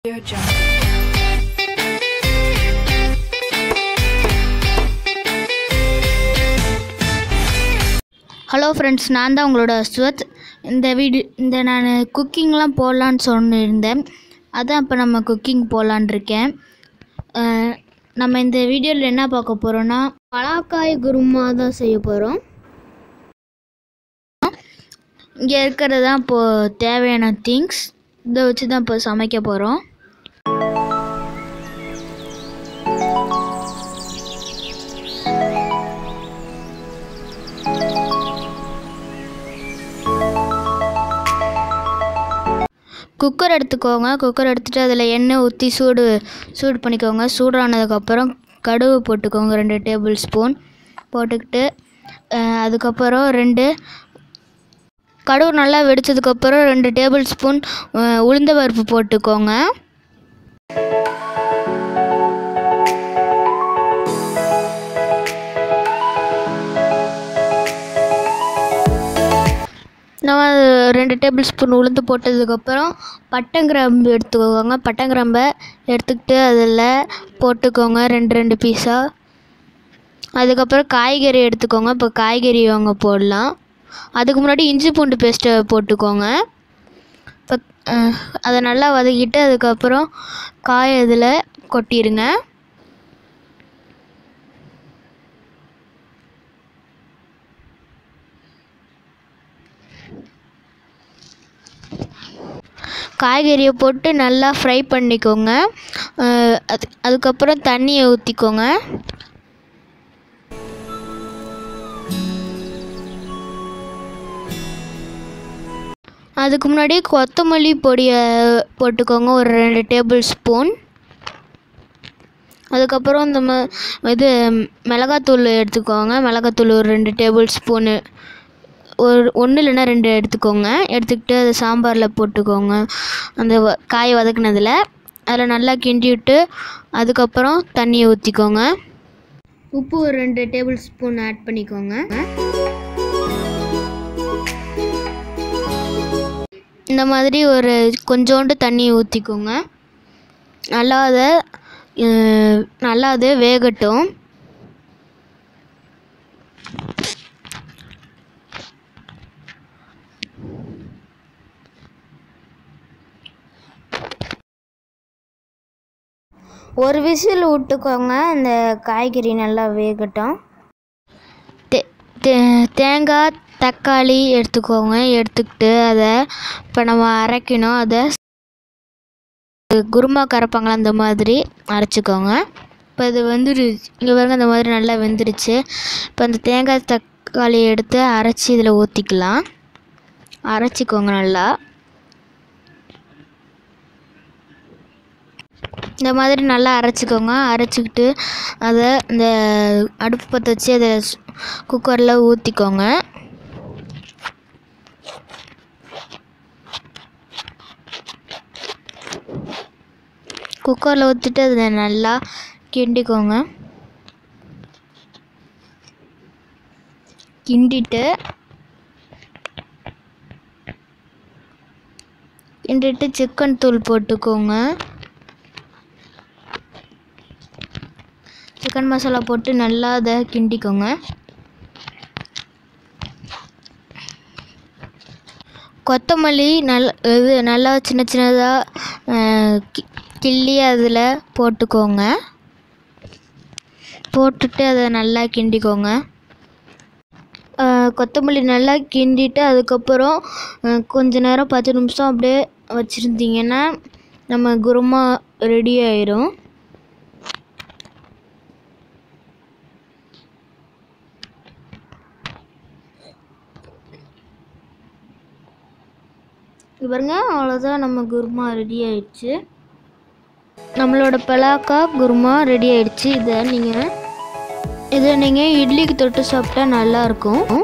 Audio Jungle. Hello friends நான் தான் உங்களோட சுவத் இந்த வீடியோ இந்த நான் குக்கிங்லாம் போடலான்னு சொன்னிருந்தேன் அதான் இப்போ நம்ம குக்கிங் போடலான் இருக்கேன் அஹ், நம்ம இந்த வீடியோவில் என்ன பார்க்க போகிறோன்னா பலாக்காய் குருமா தான் செய்ய போகிறோம் இங்கே இருக்கிறது தான் இப்போது தேவையான திங்ஸ் இதை வச்சு தான் இப்போ சமைக்க போகிறோம் குக்கர் எடுத்துக்கோங்க குக்கர் எடுத்துகிட்டு அதில் எண்ணெய் ஊற்றி சூடு சூடு பண்ணிக்கோங்க சூடானதுக்கப்புறம் கடுகு போட்டுக்கோங்க ரெண்டு டேபிள் ஸ்பூன் போட்டுக்கிட்டு அஹ், அதுக்கப்புறம் ரெண்டு கடுகு நல்லா வெடிச்சதுக்கப்புறம் ரெண்டு டேபிள் ஸ்பூன் அஹ், உளுந்த பருப்பு போட்டுக்கோங்க நம்ம ரெண்டு டேபிள் ஸ்பூன் உளுந்து போட்டதுக்கப்புறம் பட்டைங்கிராம்பு எடுத்துக்கோங்க பட்டைங்கிராம்பை எடுத்துக்கிட்டு அதில் போட்டுக்கோங்க ரெண்டு ரெண்டு பீஸாக அதுக்கப்புறம் காய்கறி எடுத்துக்கோங்க இப்போ காய்கறி வாங்க போடலாம் அதுக்கு முன்னாடி இஞ்சி பூண்டு பேஸ்ட்டை போட்டுக்கோங்க இப்போ அஹ், அதை நல்லா வதக்கிட்டு அதுக்கப்புறம் காய் அதில் கொட்டிடுங்க காய்கறியை போட்டு நல்லா ஃப்ரை பண்ணிக்கோங்க அஹ் அது அதுக்கப்புறம் தண்ணியை ஊற்றிக்கோங்க அதுக்கு முன்னாடி கொத்தமல்லி பொடியை போட்டுக்கோங்க ஒரு ரெண்டு டேபிள் ஸ்பூன் அதுக்கப்புறம் இந்த ம இது மிளகாத்தூள் எடுத்துக்கோங்க மிளகாத்தூள் ஒரு ரெண்டு டேபிள் ஸ்பூனு ஒரு ஒன்று இல்லைன்னா ரெண்டு எடுத்துக்கோங்க எடுத்துக்கிட்டு அதை சாம்பாரில் போட்டுக்கோங்க அந்த வ- காய் வதக்குனதில் அதில் நல்லா கிண்டி விட்டு அதுக்கப்புறம் தண்ணியை ஊற்றிக்கோங்க உப்பு ஒரு ரெண்டு டேபிள் ஸ்பூன் ஆட் பண்ணிக்கோங்க இந்த மாதிரி ஒரு கொஞ்சோண்டு தண்ணி ஊற்றிக்கோங்க நல்லா அதை அஹ், நல்லா அது வேகட்டும் ஒரு விசில் விட்டுக்கோங்க அந்த காய்கறி நல்லா வேகட்டும் தே- தே- தேங்காய் தக்காளி எடுத்துக்கோங்க எடுத்துக்கிட்டு அதை இப்போ நம்ம அரைக்கணும் அதை குருமா கரைப்பாங்களா அந்த மாதிரி அரைச்சிக்கோங்க இப்போ இது வந்துரு இங்கே பாருங்க அந்த மாதிரி நல்லா வெந்துருச்சு இப்போ அந்த தேங்காய் தக்காளி எடுத்து அரைச்சி இதில் ஊற்றிக்கலாம் அரைச்சிக்கோங்க நல்லா இந்த மாதிரி நல்லா அரைச்சிக்கோங்க அரைச்சிக்கிட்டு அதை இந்த அடுப்பு பற்ற வச்சு அதை குக்கரில் ஊற்றிக்கோங்க குக்கரில் ஊற்றிட்டு அதை நல்லா கிண்டிக்கோங்க கிண்டிட்டு கிண்டிட்டு சிக்கன் தூள் போட்டுக்கோங்க சிக்கன் மசாலா போட்டு நல்லா அதை கிண்டிக்கோங்க கொத்தமல்லி நல்ல இது நல்லா சின்ன சின்னதாக கிள்ளி அதில் போட்டுக்கோங்க போட்டுட்டு அதை நல்லா கிண்டிக்கோங்க அஹ், கொத்தமல்லி நல்லா கிண்டிட்டு அதுக்கப்புறம் அஹ், கொஞ்ச நேரம் பத்து நிமிஷம் அப்படியே வச்சுருந்தீங்கன்னா நம்ம குருமா ரெடி ஆயிரும் இது பாருங்க அவ்வளோதான் நம்ம குருமா ரெடி ஆயிடுச்சு நம்மளோட பலாக்கா குருமா ரெடி ஆயிடுச்சு இதை நீங்கள் இதை நீங்கள் இட்லிக்கு தொட்டு சாப்பிட்டா நல்லா இருக்கும்